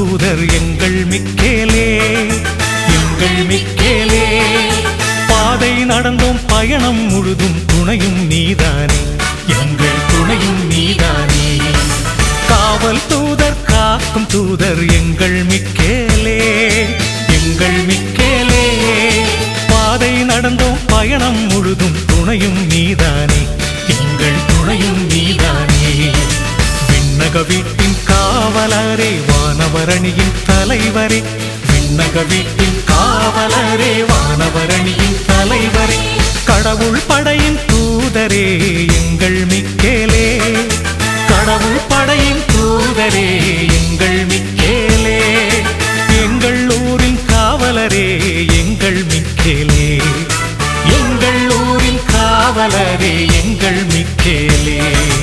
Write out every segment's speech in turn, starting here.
தூதர் எங்கள் மிக்கேலே எங்கள் மிக்கேலே பாதை நடந்தோம் பயணம் முழுதும் துணையும் நீதானே எங்கள் துணையும் நீதானே காவல் தூதர் காக்கும் தூதர் எங்கள் மிக்கேலே எங்கள் மிக்கேலே பாதை நடந்தோம் பயணம் முழுதும் துணையும் நீதானே எங்கள் துணையும் நீதானே விண்ணக வீட்டின் காவலரே வானவரணியின் தலைவரே விண்ணக வீட்டின் காவலரே வானவரணியின் தலைவரே கடவுள் படையின் தூதரே எங்கள் மிக்கேலே கடவுள் படையின் தூதரே எங்கள் மிக்கேலே எங்கள் ஊரின் காவலரே எங்கள் மிக்கேலே எங்கள் ஊரின் காவலரே எங்கள் மிக்கேலே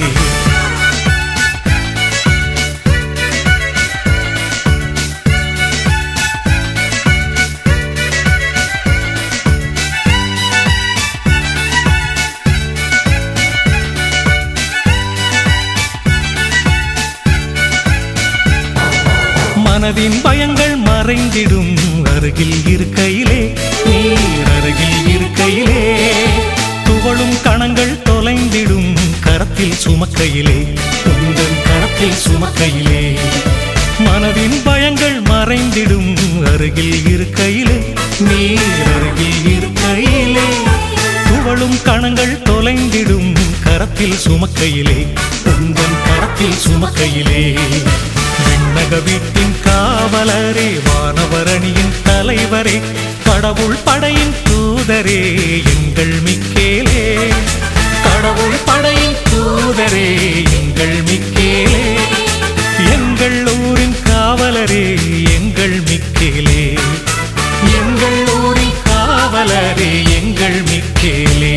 மனதின் பயங்கள் மறைந்திடும் அருகில் இருக்கையிலே நீர் அருகில் இருக்கையிலே துவளும் கணங்கள் தொலைந்திடும் கரத்தில் சுமக்கையிலே உங்கள் கரத்தில் சுமக்கையிலே மனதின் பயங்கள் மறைந்திடும் அருகில் இருக்கையிலே நீர் அருகில் இருக்கையிலே துவளும் கணங்கள் தொலைந்திடும் கரத்தில் சுமக்கையிலே உங்கள் கரத்தில் சுமக்கையிலே விண்ணக வீட்டின் காவலரே வானவரணியின் தலைவரே கடவுள் படையின் தூதரே எங்கள் மிக்கேலே கடவுள் படையின் தூதரே எங்கள் மிக்கேலே எங்கள் ஊரின் காவலரே எங்கள் மிக்கேலே எங்கள் ஊரின் காவலரே எங்கள் மிக்கேலே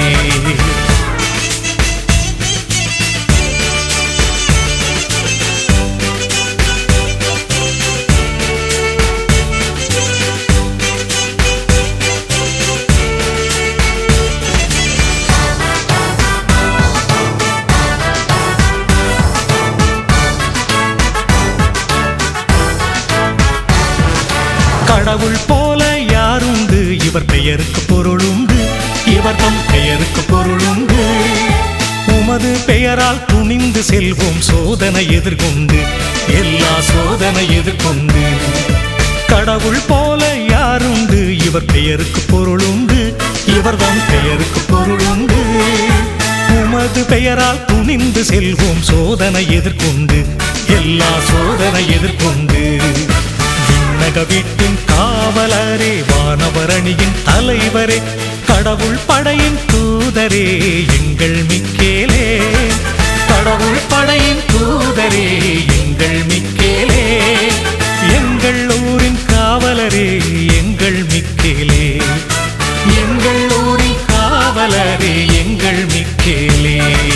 கடவுள் போல யாருண்டு இவர் பெயருக்கு பொருளுண்டு இவர் தம் பெயருக்கு பொருளுண்டு உமது பெயரால் துணிந்து செல்வோம் சோதனை எதிர்கொண்டு எல்லா சோதனை எதிர்கொண்டு கடவுள் போல யாருண்டு இவர் பெயருக்கு பொருளுண்டு இவர் தம் பெயருக்கு பொருளுண்டு உமது பெயரால் துணிந்து செல்வோம் சோதனை எதிர்கொண்டு எல்லா சோதனை எதிர்கொண்டு விண்ணக வீட்டின் காவலரே வானவரணியின் தலைவரே கடவுள் படையின் தூதரே எங்கள் மிக்கேலே கடவுள் படையின் தூதரே எங்கள் மிக்கேலே எங்கள் ஊரின் காவலரே எங்கள் மிக்கேலே எங்கள் ஊரின் காவலரே எங்கள் மிக்கேலே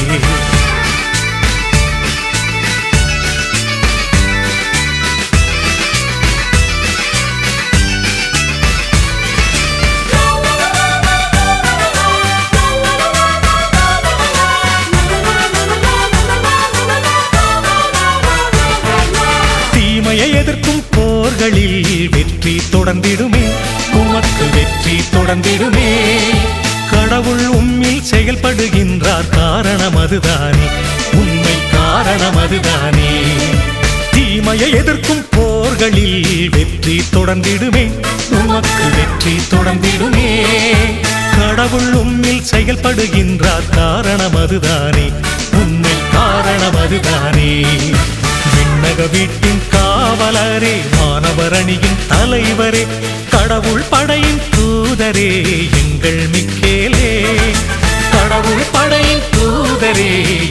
தீமையை எதிர்க்கும் போர்களில் வெற்றி தொடர்ந்திடுமே உமக்கு வெற்றி தொடர்ந்திடுமே கடவுள் உம்மில் செயல்படுகின்றார் காரணம் அதுதானே உண்மை காரணம் அதுதானே தீமையை எதிர்க்கும் போர்களில் வெற்றி தொடர்ந்திடுமே உமக்கு வெற்றி தொடர்ந்திடுமே கடவுள் உம்மில் செயல்படுகின்றார் காரணம் அதுதானே உண்மை காரணம் அதுதானே விண்ணக வீட்டின் காவலரே மாணவரணியின் தலைவரே கடவுள் படையின் தூதரே எங்கள் மிக்கேலே கடவுள் படையின் தூதரே